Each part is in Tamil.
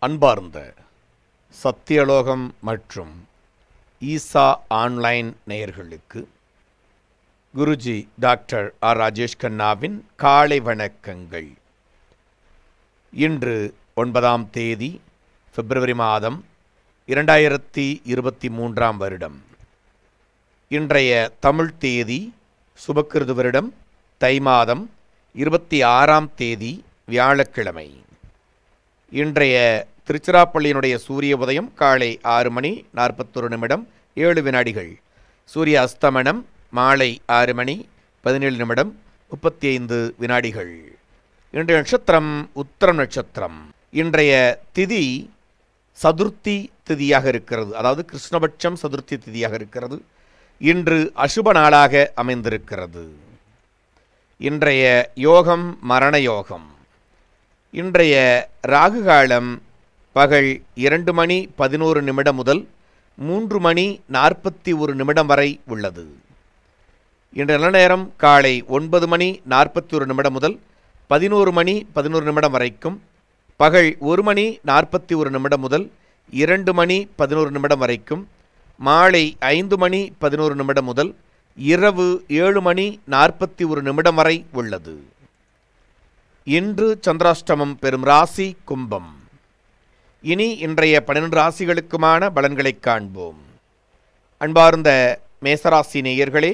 அன்பார்ந்த சத்தியலோகம் மற்றும் ஈசா ஆன்லைன் நேயர்களுக்கு குருஜி டாக்டர் ஆர் ராஜேஷ் கண்ணாவின் காலை வணக்கங்கள் இன்று ஒன்பதாம் தேதி பிப்ரவரி மாதம் இரண்டாயிரத்தி இருபத்தி மூன்றாம் வருடம் இன்றைய தமிழ் தேதி சுபக்கிருது வருடம் தை மாதம் இருபத்தி ஆறாம் தேதி வியாழக்கிழமை இன்றைய திருச்சிராப்பள்ளியினுடைய சூரிய உதயம் காலை ஆறு மணி நாற்பத்தொரு நிமிடம் ஏழு வினாடிகள் சூரிய அஸ்தமனம் மாலை ஆறு மணி பதினேழு நிமிடம் முப்பத்தி ஐந்து வினாடிகள் இன்றைய நட்சத்திரம் உத்தரம் நட்சத்திரம் இன்றைய திதி சதுர்த்தி திதியாக இருக்கிறது அதாவது கிருஷ்ணபட்சம் சதுர்த்தி திதியாக இருக்கிறது இன்று அசுப நாளாக அமைந்திருக்கிறது இன்றைய யோகம் மரண யோகம் இன்றைய ராகு காலம் பகல் இரண்டு மணி பதினோரு நிமிடம் முதல் மூன்று மணி நாற்பத்தி ஒரு நிமிடம் வரை உள்ளது இன்றைய நல்ல நேரம் காலை ஒன்பது மணி நாற்பத்தி ஒரு நிமிடம் முதல் பதினோரு மணி பதினோரு நிமிடம் வரைக்கும் பகல் ஒரு மணி நாற்பத்தி ஒரு நிமிடம் முதல் இரண்டு மணி பதினோரு நிமிடம் வரைக்கும் மாலை ஐந்து மணி பதினோரு நிமிடம் முதல் இரவு ஏழு மணி நாற்பத்தி ஒரு நிமிடம் வரை உள்ளது இன்று சந்திராஷ்டமம் பெறும் ராசி கும்பம் இனி இன்றைய பன்னிரண்டு ராசிகளுக்குமான பலன்களைக் காண்போம் அன்பார்ந்த மேசராசி நேயர்களே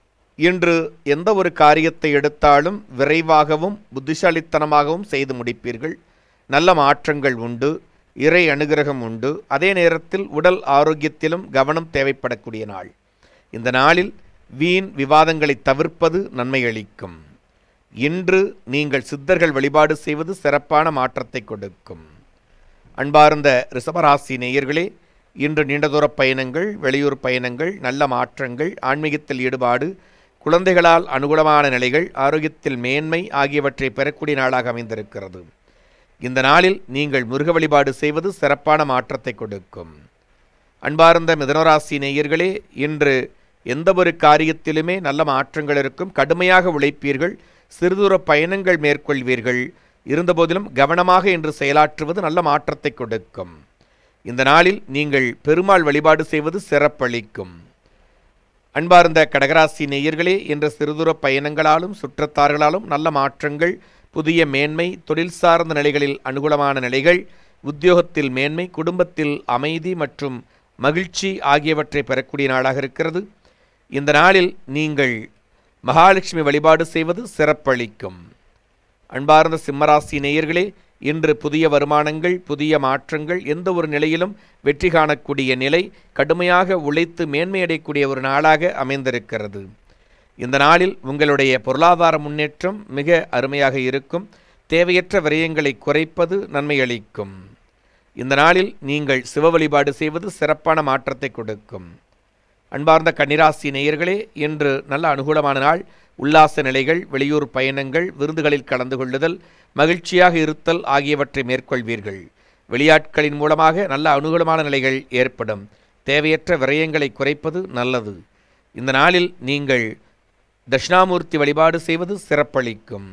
இன்று எந்த ஒரு காரியத்தை எடுத்தாலும் விரைவாகவும் புத்திசாலித்தனமாகவும் செய்து முடிப்பீர்கள் நல்ல மாற்றங்கள் உண்டு இறை அனுகிரகம் உண்டு அதே நேரத்தில் உடல் ஆரோக்கியத்திலும் கவனம் தேவைப்படக்கூடிய நாள் இந்த நாளில் வீண் விவாதங்களை தவிர்ப்பது நன்மை அளிக்கும் இன்று நீங்கள் சித்தர்கள் வழிபாடு செய்வது சிறப்பான மாற்றத்தை கொடுக்கும் அன்பார்ந்த ரிஷபராசி நேயர்களே இன்று நீண்ட தூர பயணங்கள் வெளியூர் பயணங்கள் நல்ல மாற்றங்கள் ஆன்மீகத்தில் ஈடுபாடு குழந்தைகளால் அனுகூலமான நிலைகள் ஆரோக்கியத்தில் மேன்மை ஆகியவற்றை பெறக்கூடிய நாளாக அமைந்திருக்கிறது இந்த நாளில் நீங்கள் முருக வழிபாடு செய்வது சிறப்பான மாற்றத்தை கொடுக்கும் அன்பார்ந்த மிதனராசி நேயர்களே இன்று எந்த ஒரு காரியத்திலுமே நல்ல மாற்றங்கள் இருக்கும் கடுமையாக உழைப்பீர்கள் சிறுதூர பயணங்கள் மேற்கொள்வீர்கள் இருந்தபோதிலும் கவனமாக இன்று செயலாற்றுவது நல்ல மாற்றத்தை கொடுக்கும் இந்த நாளில் நீங்கள் பெருமாள் வழிபாடு செய்வது சிறப்பளிக்கும் அன்பார்ந்த கடகராசி நேயர்களே என்ற சிறுதூர பயணங்களாலும் சுற்றத்தார்களாலும் நல்ல மாற்றங்கள் புதிய மேன்மை தொழில் சார்ந்த நிலைகளில் அனுகூலமான நிலைகள் உத்தியோகத்தில் மேன்மை குடும்பத்தில் அமைதி மற்றும் மகிழ்ச்சி ஆகியவற்றை பெறக்கூடிய நாளாக இருக்கிறது இந்த நாளில் நீங்கள் மகாலட்சுமி வழிபாடு செய்வது சிறப்பளிக்கும் அன்பார்ந்த சிம்மராசி நேயர்களே இன்று புதிய வருமானங்கள் புதிய மாற்றங்கள் எந்த ஒரு நிலையிலும் வெற்றி காணக்கூடிய நிலை கடுமையாக உழைத்து மேன்மையடையக்கூடிய ஒரு நாளாக அமைந்திருக்கிறது இந்த நாளில் உங்களுடைய பொருளாதார முன்னேற்றம் மிக அருமையாக இருக்கும் தேவையற்ற விரயங்களை குறைப்பது நன்மை அளிக்கும் இந்த நாளில் நீங்கள் சிவ வழிபாடு செய்வது சிறப்பான மாற்றத்தை கொடுக்கும் அன்பார்ந்த கன்னிராசி நேயர்களே இன்று நல்ல அனுகூலமான நாள் உல்லாச நிலைகள் வெளியூர் பயணங்கள் விருந்துகளில் கலந்து கொள்ளுதல் மகிழ்ச்சியாக இருத்தல் ஆகியவற்றை மேற்கொள்வீர்கள் வெளியாட்களின் மூலமாக நல்ல அனுகூலமான நிலைகள் ஏற்படும் தேவையற்ற விரயங்களை குறைப்பது நல்லது இந்த நாளில் நீங்கள் தட்சிணாமூர்த்தி வழிபாடு செய்வது சிறப்பளிக்கும்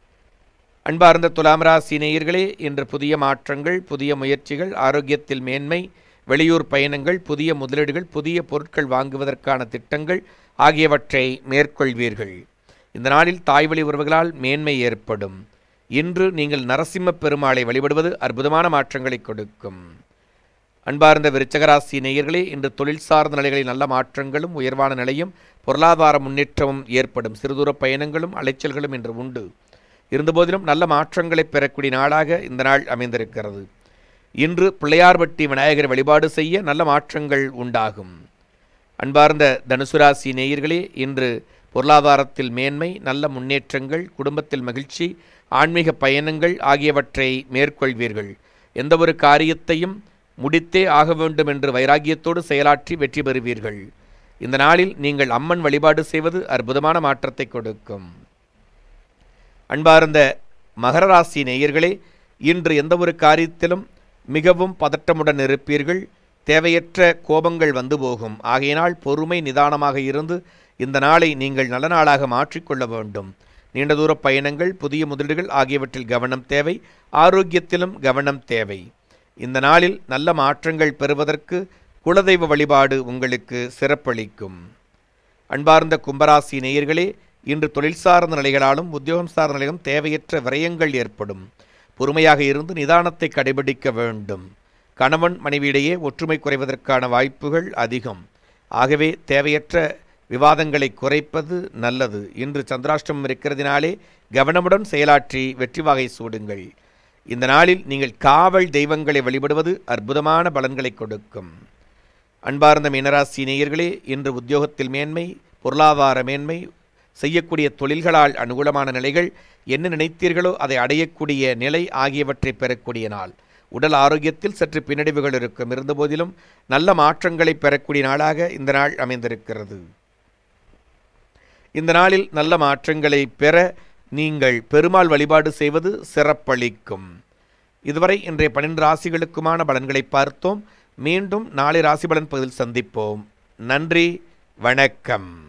அன்பார்ந்த துலாம் ராசி நேயர்களே இன்று புதிய மாற்றங்கள் புதிய முயற்சிகள் ஆரோக்கியத்தில் மேன்மை வெளியூர் பயணங்கள் புதிய முதலீடுகள் புதிய பொருட்கள் வாங்குவதற்கான திட்டங்கள் ஆகியவற்றை மேற்கொள்வீர்கள் இந்த நாளில் தாய்வழி உறவுகளால் மேன்மை ஏற்படும் இன்று நீங்கள் நரசிம்ம பெருமாளை வழிபடுவது அற்புதமான மாற்றங்களை கொடுக்கும் அன்பார்ந்த விருச்சகராசி நேயர்களே இன்று தொழில் சார்ந்த நிலைகளில் நல்ல மாற்றங்களும் உயர்வான நிலையும் பொருளாதார முன்னேற்றமும் ஏற்படும் சிறுதூர பயணங்களும் அலைச்சல்களும் இன்று உண்டு இருந்தபோதிலும் நல்ல மாற்றங்களை பெறக்கூடிய நாளாக இந்த நாள் அமைந்திருக்கிறது இன்று பிள்ளையார்பட்டி விநாயகர் வழிபாடு செய்ய நல்ல மாற்றங்கள் உண்டாகும் அன்பார்ந்த தனுசுராசி நேயர்களே இன்று பொருளாதாரத்தில் மேன்மை நல்ல முன்னேற்றங்கள் குடும்பத்தில் மகிழ்ச்சி ஆன்மீக பயணங்கள் ஆகியவற்றை மேற்கொள்வீர்கள் எந்த ஒரு காரியத்தையும் முடித்தே ஆக வேண்டும் என்று வைராகியத்தோடு செயலாற்றி வெற்றி பெறுவீர்கள் இந்த நாளில் நீங்கள் அம்மன் வழிபாடு செய்வது அற்புதமான மாற்றத்தை கொடுக்கும் அன்பார்ந்த மகர ராசி நேயர்களே இன்று எந்த ஒரு காரியத்திலும் மிகவும் பதட்டமுடன் இருப்பீர்கள் தேவையற்ற கோபங்கள் வந்து போகும் ஆகையினால் பொறுமை நிதானமாக இருந்து இந்த நாளை நீங்கள் நல்ல நாளாக மாற்றிக்கொள்ள வேண்டும் நீண்ட தூர பயணங்கள் புதிய முதலீடுகள் ஆகியவற்றில் கவனம் தேவை ஆரோக்கியத்திலும் கவனம் தேவை இந்த நாளில் நல்ல மாற்றங்கள் பெறுவதற்கு குலதெய்வ வழிபாடு உங்களுக்கு சிறப்பளிக்கும் அன்பார்ந்த கும்பராசி நேயர்களே இன்று தொழில் சார்ந்த நிலைகளாலும் உத்தியோகம் சார்ந்த நிலையும் தேவையற்ற விரயங்கள் ஏற்படும் பொறுமையாக இருந்து நிதானத்தை கடைபிடிக்க வேண்டும் கணவன் மனைவியிடையே ஒற்றுமை குறைவதற்கான வாய்ப்புகள் அதிகம் ஆகவே தேவையற்ற விவாதங்களை குறைப்பது நல்லது இன்று சந்திராஷ்டமம் இருக்கிறதினாலே கவனமுடன் செயலாற்றி வெற்றி வகை சூடுங்கள் இந்த நாளில் நீங்கள் காவல் தெய்வங்களை வழிபடுவது அற்புதமான பலன்களை கொடுக்கும் அன்பார்ந்த மீனராசி நேயர்களே இன்று உத்தியோகத்தில் மேன்மை பொருளாதார மேன்மை செய்யக்கூடிய தொழில்களால் அனுகூலமான நிலைகள் என்ன நினைத்தீர்களோ அதை அடையக்கூடிய நிலை ஆகியவற்றை பெறக்கூடிய நாள் உடல் ஆரோக்கியத்தில் சற்று பின்னடைவுகள் இருக்கும் இருந்தபோதிலும் நல்ல மாற்றங்களை பெறக்கூடிய நாளாக இந்த நாள் அமைந்திருக்கிறது இந்த நாளில் நல்ல மாற்றங்களை பெற நீங்கள் பெருமாள் வழிபாடு செய்வது சிறப்பளிக்கும் இதுவரை இன்றைய பன்னிரண்டு ராசிகளுக்குமான பலன்களை பார்த்தோம் மீண்டும் நாளை ராசி பலன் பகுதியில் சந்திப்போம் நன்றி வணக்கம்